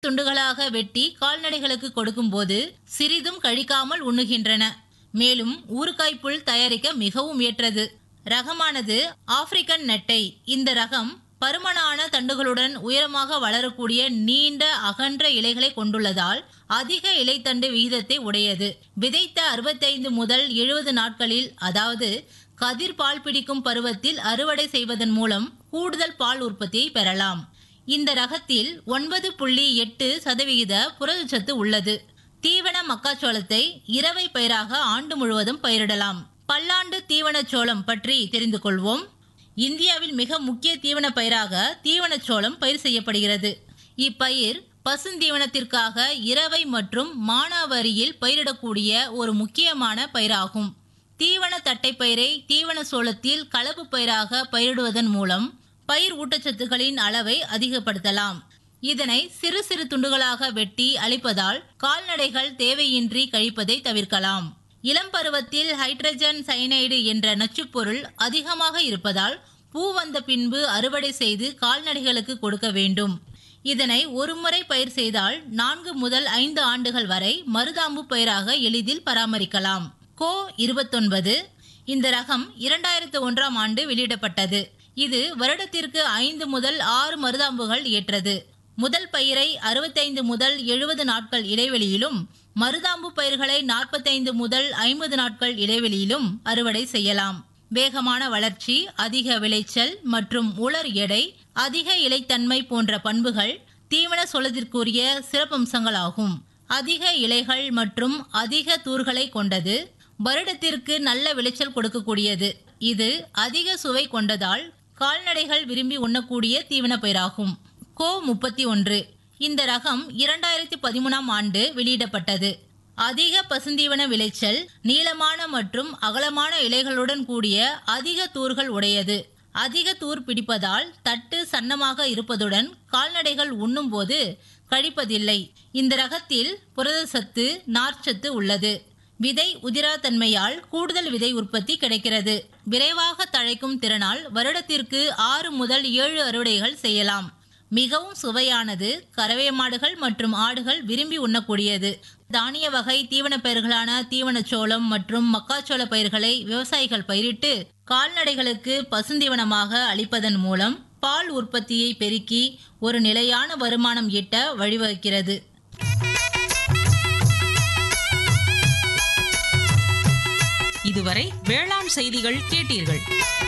துண்டுகளாக வெட்டி கால்நடைகளுக்கு கொடுக்கும்போது சிறிதும் கழிக்காமல் உண்ணுகின்றன மேலும் ஊறுகாய் புல் தயாரிக்க மிகவும் ஏற்றது ரகமானது ஆப்பிரிக்கன் நெட்டை இந்த ரகம் பருமனான தண்டுகளுடன் உயரமாக வளரக்கூடிய நீண்ட அகன்ற இலைகளை கொண்டுள்ளதால் அதிக இலைத்தண்டு விகிதத்தை உடையது விதைத்த அறுபத்தைந்து முதல் எழுபது நாட்களில் அதாவது கதிர் பால் பிடிக்கும் பருவத்தில் அறுவடை செய்வதன் மூலம் கூடுதல் பால் உற்பத்தியை பெறலாம் இந்த ரகத்தில் ஒன்பது புள்ளி எட்டு சதவிகித புரதச்சத்து உள்ளது தீவன மக்காச்சோளத்தை இரவை பயிராக ஆண்டு முழுவதும் பயிரிடலாம் பல்லாண்டு தீவனச் சோளம் பற்றி தெரிந்து கொள்வோம் இந்தியாவில் மிக முக்கிய தீவன பயிராக தீவனச்சோளம் பயிர் செய்யப்படுகிறது இப்பயிர் பசுந்தீவனத்திற்காக இரவை மற்றும் மானாவரியில் பயிரிடக்கூடிய ஒரு முக்கியமான பயிராகும் தீவன தட்டைப்பயிரை தீவன சோளத்தில் கலப்பு பயிராக பயிரிடுவதன் மூலம் பயிர் ஊட்டச்சத்துக்களின் அளவை அதிகப்படுத்தலாம் இதனை சிறு சிறு துண்டுகளாக வெட்டி அளிப்பதால் கால்நடைகள் தேவையின்றி கழிப்பதை தவிர்க்கலாம் இளம் பருவத்தில் ஹைட்ரஜன் சயனைடு என்ற நச்சுப்பொருள் அதிகமாக இருப்பதால் பூ வந்த பின்பு அறுவடை செய்து கால்நடைகளுக்கு கொடுக்க வேண்டும் இதனை ஒருமுறை பயிர் செய்தால் நான்கு முதல் ஐந்து ஆண்டுகள் வரை மருதாம்பு பயிராக எளிதில் பராமரிக்கலாம் கோ இருபத்தொன்பது இந்த ரகம் இரண்டாயிரத்து ஒன்றாம் ஆண்டு வெளியிடப்பட்டது இது வருடத்திற்கு ஐந்து முதல் ஆறு மருதாம்புகள் ஏற்றது முதல் பயிரை அறுபத்தைந்து முதல் எழுபது நாட்கள் இடைவெளியிலும் மருதாம்பு பயிர்களை நாற்பத்தைந்து முதல் ஐம்பது நாட்கள் இடைவெளியிலும் அறுவடை செய்யலாம் வேகமான வளர்ச்சி அதிக விளைச்சல் மற்றும் உலர் எடை அதிக இலைத்தன்மை போன்ற பண்புகள் தீவன சோளத்திற்குரிய சிறப்பம்சங்களாகும் அதிக இலைகள் மற்றும் அதிக தூர்களை கொண்டது வருடத்திற்கு நல்ல விளைச்சல் கொடுக்கக்கூடியது இது அதிக சுவை கொண்டதால் கால்நடைகள் விரும்பி உண்ணக்கூடிய தீவன பயிராகும் கோ முப்பத்தி ஒன்று இந்த ரகம் இரண்டாயிரத்தி பதிமூணாம் ஆண்டு வெளியிடப்பட்டது அதிக பசுந்தீவன விளைச்சல் நீளமான மற்றும் அகலமான இலைகளுடன் கூடிய அதிக தூர்கள் உடையது அதிக தூர் பிடிப்பதால் தட்டு சன்னமாக இருப்பதுடன் கால்நடைகள் உண்ணும்போது கழிப்பதில்லை இந்த ரகத்தில் புரதச்சத்து நார்ச்சத்து உள்ளது விதை உதிராத்தன்மையால் கூடுதல் விதை உற்பத்தி கிடைக்கிறது விரைவாக தழைக்கும் திறனால் வருடத்திற்கு ஆறு முதல் ஏழு அறுவடைகள் செய்யலாம் மிகவும் சுவையானது கறவை மாடுகள் மற்றும் ஆடுகள் விரும்பி உண்ணக்கூடியது தானிய வகை தீவன பயிர்களான தீவனச்சோளம் மற்றும் மக்காச்சோள பயிர்களை விவசாயிகள் பயிரிட்டு கால்நடைகளுக்கு பசுந்தீவனமாக அளிப்பதன் மூலம் பால் உற்பத்தியை பெருக்கி ஒரு நிலையான வருமானம் ஈட்ட வழிவகுக்கிறது இதுவரை வேளாண் செய்திகள் கேட்டீர்கள்